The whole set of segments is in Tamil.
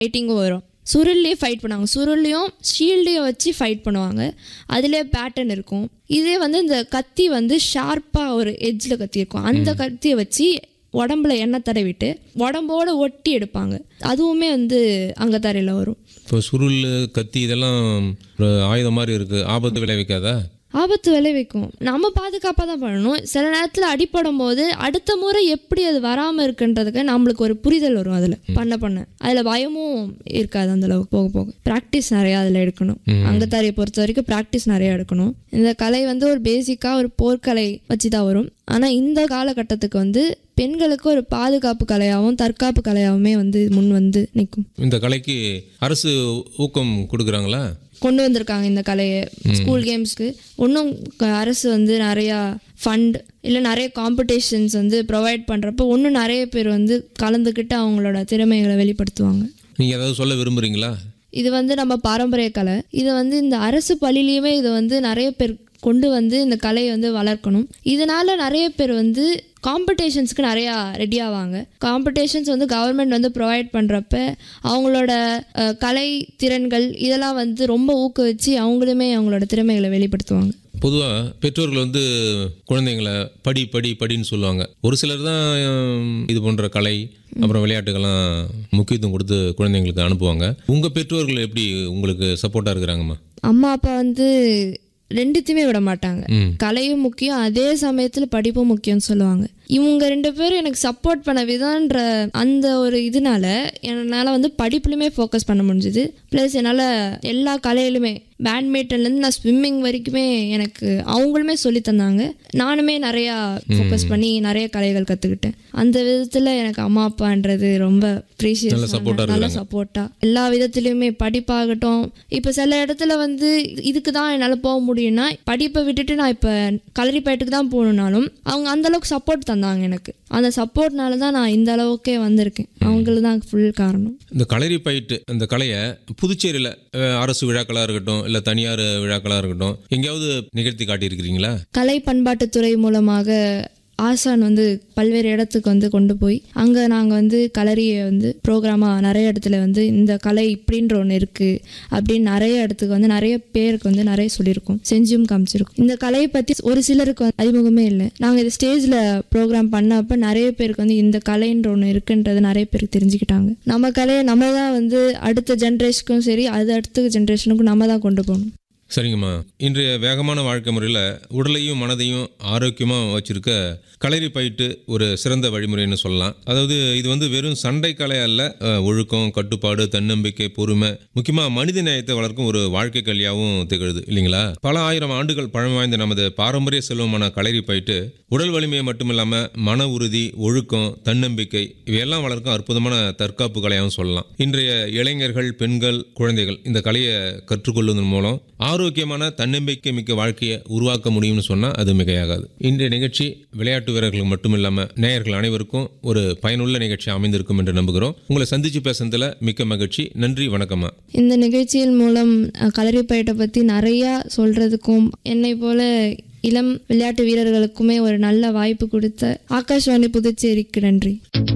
ஃபைட்டிங்கும் வரும் சுருள்லேயே ஃபைட் பண்ணுவாங்க சுருள்லையும் ஷீல்டையும் வச்சு ஃபைட் பண்ணுவாங்க அதிலே பேட்டர்ன் இருக்கும் இதே வந்து இந்த கத்தி வந்து ஷார்ப்பாக ஒரு எட்ஜில் கத்தி இருக்கும் அந்த கத்தியை வச்சு உடம்புல எண்ணெய் தடவிட்டு உடம்போட ஒட்டி எடுப்பாங்க அதுவுமே வந்து அங்கத்தரையில் வரும் இப்போ சுருள் கத்தி இதெல்லாம் ஒரு ஆயுதம் மாதிரி இருக்குது ஆபத்து விளைவிக்காதா ஆபத்து விளைவிக்கும் நம்ம பாதுகாப்பாக தான் பண்ணணும் சில நேரத்தில் அடிப்படும் போது அடுத்த முறை எப்படி அது வராமல் இருக்குன்றதுக்கு நம்மளுக்கு ஒரு புரிதல் வரும் அதில் பண்ண பண்ண அதில் பயமும் இருக்காது அந்த அளவுக்கு போக போக ப்ராக்டிஸ் நிறையா அதில் எடுக்கணும் அங்கத்தாரியை பொறுத்த வரைக்கும் ப்ராக்டிஸ் நிறையா எடுக்கணும் இந்த கலை வந்து ஒரு பேசிக்காக ஒரு போர்க்கலை வச்சு தான் வரும் ஆனால் இந்த காலகட்டத்துக்கு வந்து பெண்களுக்கு ஒரு பாதுகாப்பு கலையாகவும் தற்காப்பு கலையாகவுமே வந்து முன் வந்து நிற்கும் இந்த கலைக்கு அரசு ஊக்கம் கொடுக்குறாங்களா கொண்டு வந்திருக்காங்க இந்த கலையை ஸ்கூல் கேம்ஸ்க்கு இன்னும் க- அரசு வந்து நிறையா ஃபண்ட் இல்லை நிறைய காம்படிஷன்ஸ் வந்து ப்ரொவைட் பண்ணுறப்போ இன்னும் நிறைய பேர் வந்து கலந்துக்கிட்டு அவங்களோட திறமைகளை வெளிப்படுத்துவாங்க நீங்கள் ஏதாவது சொல்ல விரும்புகிறீங்களா இது வந்து நம்ம பாரம்பரிய கலை இதை வந்து இந்த அரசு பள்ளியிலையுமே இதை வந்து நிறைய பேர் கொண்டு வந்து இந்த கலையை வந்து வளர்க்கணும் இதனால நிறைய பேர் வந்து காம்படிஷன்ஸ்க்கு நிறையா ரெடி ஆவாங்க காம்படிஷன்ஸ் வந்து கவர்மெண்ட் வந்து ப்ரொவைட் பண்ணுறப்ப அவங்களோட அஹ், கலை திறன்கள் இதெல்லாம் வந்து ரொம்ப ஊக்குவிச்சு அவங்களுமே அவங்களோட திறமைகளை வெளிப்படுத்துவாங்க பொதுவாக பெற்றோர்கள் வந்து குழந்தைங்களை படி படி படின்னு சொல்லுவாங்க ஒரு சிலர் தான் ஹம், இது போன்ற கலை அப்புறம் விளையாட்டுக்கெல்லாம் முக்கியத்துவம் கொடுத்து குழந்தைங்களுக்கு அனுப்புவாங்க உங்கள் பெற்றோர்கள் எப்படி உங்களுக்கு சப்போர்ட்டாக இருக்கிறாங்கம்மா அம்மா அப்பா வந்து ரெண்டுத்தையுமே விட மாட்டாங்க ம் கலையும் முக்கியம் அதே சமயத்தில் படிப்பும் முக்கியம்னு சொல்லுவாங்க இவங்க ரெண்டு பேரும் எனக்கு சப்போர்ட் பண்ண விதன்ற அந்த ஒரு இதனால என்னால் வந்து படிப்புலையுமே ஃபோக்கஸ் பண்ண முடிஞ்சுது ப்ளஸ் என்னால் எல்லா கலையிலுமே பேட்மிண்டன்லேருந்து நான் ஸ்விம்மிங் வரைக்குமே எனக்கு அவங்களுமே சொல்லி தந்தாங்க நானுமே நிறையா ஃபோக்கஸ் பண்ணி நிறைய கலைகள் கற்றுக்கிட்டேன் அந்த விதத்தில் எனக்கு அம்மா அப்பான்றது ரொம்ப ப்ரீஷியஸ் நல்ல சப்போர்ட்டாக எல்லா விதத்துலையுமே படிப்பாகட்டும் இப்போ சில இடத்துல வந்து இதுக்கு தான் என்னால் போக முடியும்னா படிப்பை விட்டுட்டு நான் இப்போ கலரி பயட்டுக்கு தான் போகணுன்னாலும் அவங்க அந்த அளவுக்கு சப்போர்ட் தந்தாங்க எனக்கு அந்த சப்போர்ட்னால தான் நான் இந்த அளவுக்கே வந்திருக்கேன் அவங்களுக்கு தான் ஃபுல் காரணம் இந்த களரி பயிட்டு இந்த கலையை புதுச்சேரியில் அரசு விழாக்களாக இருக்கட்டும் இல்லை தனியார் விழாக்களாக இருக்கட்டும் எங்கேயாவது நிகழ்த்தி காட்டியிருக்கிறீங்களா கலை பண்பாட்டுத்துறை மூலமாக ஆசான் வந்து பல்வேறு இடத்துக்கு வந்து கொண்டு போய் அங்கே நாங்கள் வந்து கலரியை வந்து ப்ரோக்ராமாக நிறைய இடத்துல வந்து இந்த கலை இப்படின்ற ஒன்று இருக்குது அப்படின்னு நிறைய இடத்துக்கு வந்து நிறைய பேருக்கு வந்து நிறைய சொல்லியிருக்கோம் செஞ்சும் காமிச்சிருக்கோம் இந்த கலையை பற்றி ஒரு சிலருக்கு வந்து அறிமுகமே இல்லை நாங்கள் இது ஸ்டேஜில் ப்ரோக்ராம் பண்ணப்போ நிறைய பேருக்கு வந்து இந்த கலைன்ற ஒன்று இருக்குன்றது நிறைய பேருக்கு தெரிஞ்சுக்கிட்டாங்க நம்ம கலையை நம்ம தான் வந்து அடுத்த ஜென்ரேஷனுக்கும் சரி அது அடுத்த ஜென்ரேஷனுக்கும் நம்ம தான் கொண்டு போகணும் சரிங்கம்மா இன்றைய வேகமான வாழ்க்கை முறையில் உடலையும் மனதையும் ஆரோக்கியமாக வச்சிருக்க களரி பயிட்டு ஒரு சிறந்த வழிமுறைன்னு சொல்லலாம் அதாவது இது வந்து வெறும் சண்டை கலை அல்ல அஹ், ஒழுக்கம் கட்டுப்பாடு தன்னம்பிக்கை பொறுமை முக்கியமாக மனித நேயத்தை வளர்க்கும் ஒரு வாழ்க்கை கல்வியாகவும் திகழுது இல்லைங்களா பல ஆயிரம் ஆண்டுகள் பழமை வாய்ந்த நமது பாரம்பரிய செல்வமான களரி பயிட்டு உடல் வலிமையை மட்டுமில்லாமல் மன உறுதி ஒழுக்கம் தன்னம்பிக்கை இவையெல்லாம் வளர்க்கும் அற்புதமான தற்காப்பு கலையாகவும் சொல்லலாம் இன்றைய இளைஞர்கள் பெண்கள் குழந்தைகள் இந்த கலையை கற்றுக்கொள்வதன் மூலம் ஆரோக்கியமான தன்னம்பிக்கை மிக்க வாழ்க்கையை உருவாக்க முடியும்னு சொன்னால் அது மிகையாகாது இன்றைய நிகழ்ச்சி விளையாட்டு வீரர்களுக்கு மட்டும் இல்லாமல் நேயர்கள் அனைவருக்கும் ஒரு பயனுள்ள நிகழ்ச்சி அமைந்திருக்கும் என்று நம்புகிறோம் உங்களை சந்திச்சு பேசுனதுல மிக்க மகிழ்ச்சி நன்றி வணக்கம்மா இந்த நிகழ்ச்சியின் மூலம் அஹ், களரி பயிட்டை பற்றி நிறையா சொல்கிறதுக்கும் என்னை போல இளம் விளையாட்டு வீரர்களுக்குமே ஒரு நல்ல வாய்ப்பு கொடுத்த ஆகாஷ்வாணி புதுச்சேரிக்கு நன்றி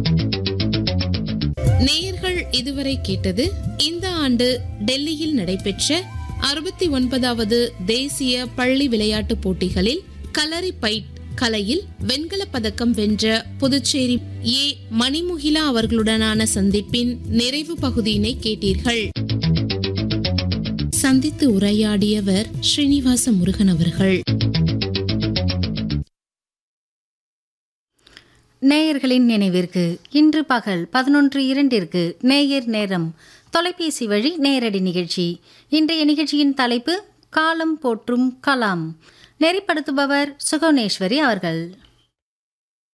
நேயர்கள் இதுவரை கேட்டது இந்த ஆண்டு டெல்லியில் நடைபெற்ற அறுபத்தி ஒன்பதாவது தேசிய பள்ளி விளையாட்டுப் போட்டிகளில் கலரி பைட் கலையில் வெண்கலப் பதக்கம் வென்ற புதுச்சேரி ஏ மணிமுகிலா அவர்களுடனான சந்திப்பின் நிறைவு பகுதியினை கேட்டீர்கள் சந்தித்து உரையாடியவர் ஸ்ரீனிவாச முருகன் அவர்கள் நேயர்களின் நினைவிற்கு இன்று பகல் பதினொன்று இரண்டிற்கு நேயர் நேரம் தொலைபேசி வழி நேரடி நிகழ்ச்சி இன்றைய நிகழ்ச்சியின் தலைப்பு காலம் போற்றும் கலாம் நெறிப்படுத்துபவர் சுகவனேஸ்வரி அவர்கள்